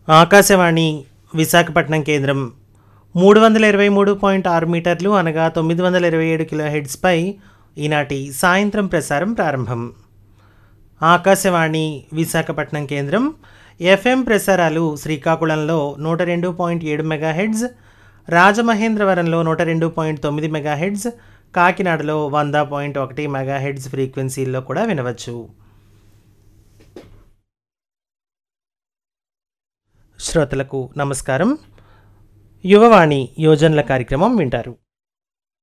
ఆకాశవాణి విశాఖపట్నం కేంద్రం మూడు వందల ఇరవై మూడు పాయింట్ ఆరు మీటర్లు అనగా తొమ్మిది వందల ఇరవై ఏడు కిలో హెడ్స్పై ఈనాటి సాయంత్రం ప్రసారం ప్రారంభం ఆకాశవాణి విశాఖపట్నం కేంద్రం ఎఫ్ఎం ప్రసారాలు శ్రీకాకుళంలో నూట రెండు పాయింట్ ఏడు మెగాహెడ్స్ రాజమహేంద్రవరంలో నూట రెండు పాయింట్ తొమ్మిది మెగాహెడ్స్ కాకినాడలో వంద పాయింట్ ఒకటి మెగాహెడ్స్ ఫ్రీక్వెన్సీల్లో కూడా వినవచ్చు శ్రోతలకు నమస్కారం యువవాణి యోజనల కార్యక్రమం వింటారు